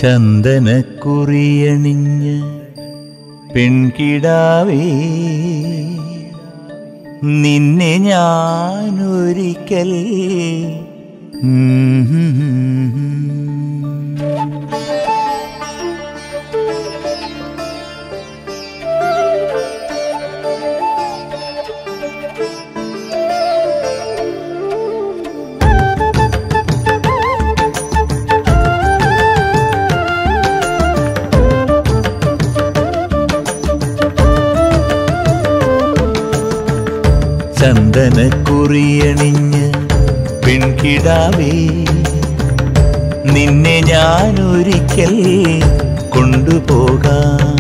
ചന്ദനക്കുറിയണിഞ്ഞ് പെൺകിടാവേ നിന്നെ ഞാനൊരിക്കൽ ചന്ദനക്കുറിയണിഞ്ഞ് പെൺകിടാവേ നിന്നെ ഞാനൊരിക്കൽ കൊണ്ടുപോകാം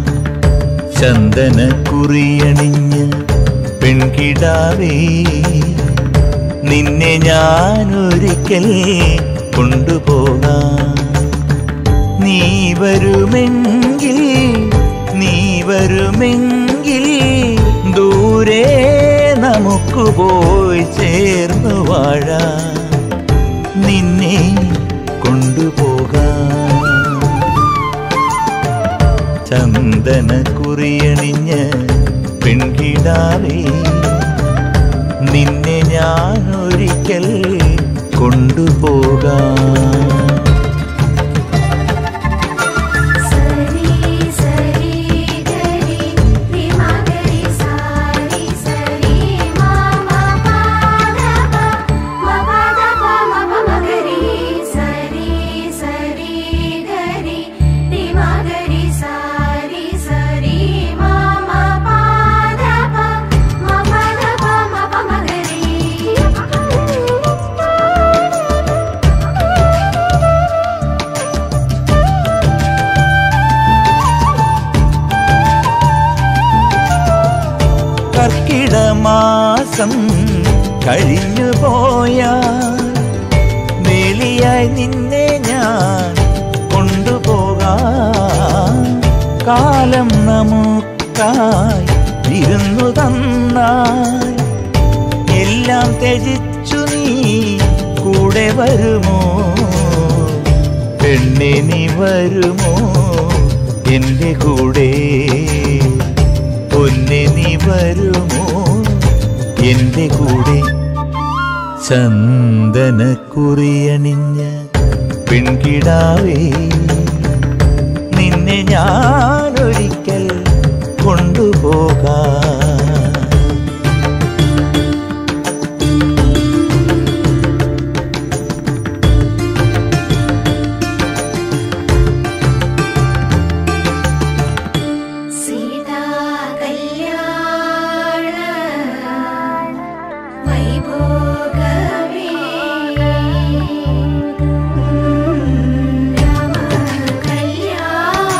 ചന്ദനക്കുറിയണിഞ്ഞ് പെൺകിടാവേ നിന്നെ ഞാനൊരിക്കൽ കൊണ്ടുപോകാം നീ വരുമെങ്കിൽ നീ വരുമെങ്കിൽ ദൂരെ നമുക്ക് പോയി ചേർന്നു വാഴാം നിന്നെ കൊണ്ടുപോകാം ചന്ദന കുറിയണിഞ്ഞ് പെൺകിടാവേ നിന്നെ ഞാൻ ഒരിക്കൽ കൊണ്ടുപോകാം സരി സരി ഗരി വിമഗരി സാരി സരി മമ പാദപ മപദപ മപമഗരി സരി സരി ഗരി വിമഗരി സാരി സരി മമ പാദപ മപദപ മപമഗരി കർക്കിടമാസം കഴിഞ്ഞു പോയാൽ വേലിയായി നിന്നെ ഞാൻ കൊണ്ടുപോകാം കാലം നമുക്കായി ഇരുന്നു തന്നാൽ എല്ലാം ത്യജിച്ചു നീ കൂടെ വരുമോ പെണ്ണെ നീ വരുമോ എൻ്റെ കൂടെ പൊന്നെ നീ വരുമോ എൻ്റെ കൂടെ ചന്ദനക്കുറിയണിഞ്ഞ പെൺകിടാവേ നിന്നെ ഞാനൊരിക്കൽ കൊണ്ടുപോകാം സീതാ കല്യാണ വൈഭോഗമേ രാമ കല്യാണ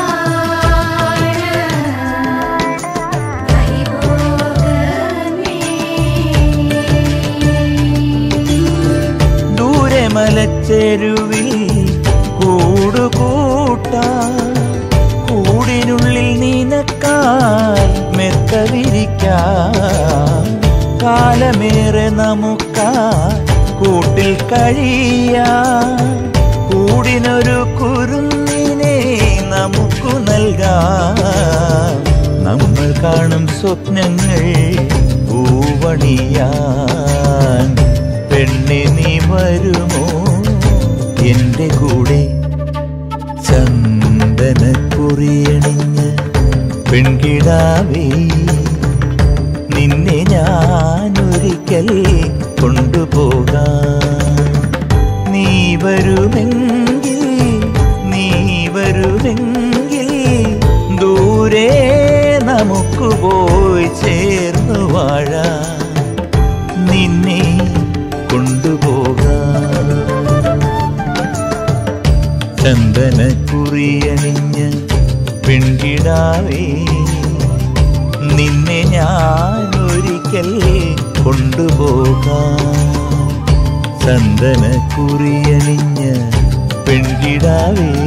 വൈഭോഗമേ ദൂരെ മലച്ചെരുവിൽ കൂടുകൂട്ടാം കൂടിനുള്ളിൽ നിനക്കാൽ മെത്ത വിരിക്കാം കാലമേറെ നമുക്കായി കൂട്ടിൽ കഴിയാം കൂടിനൊരു കുരുന്നിനെ നമുക്കു നൽകാം നമ്മൾ കാണും സ്വപ്നങ്ങൾ പൂവണിയാൻ പെണ്ണെ നീ വരുമോ എൻ്റെ കൂടെ ചന്ദനക്കുറിയണിഞ്ഞ് പെൺകിടാവേ നിന്നെ ഞാനൊരിക്കൽ കൊണ്ടുപോകാം നീ വരുമെങ്കിൽ നീ വരുമെങ്കിൽ ദൂരെ നമുക്ക് പോയി ചേർന്നു വാഴാം നിന്നെ കൊണ്ടുപോകാം ചന്ദനക്കുറിയണിഞ്ഞ് പെൺകിടാവേ നിന്നെ ഞാനൊരിക്കൽ കൊണ്ടുപോകാം ചന്ദനക്കുറിയണിഞ്ഞ് പെൺകിടാവേ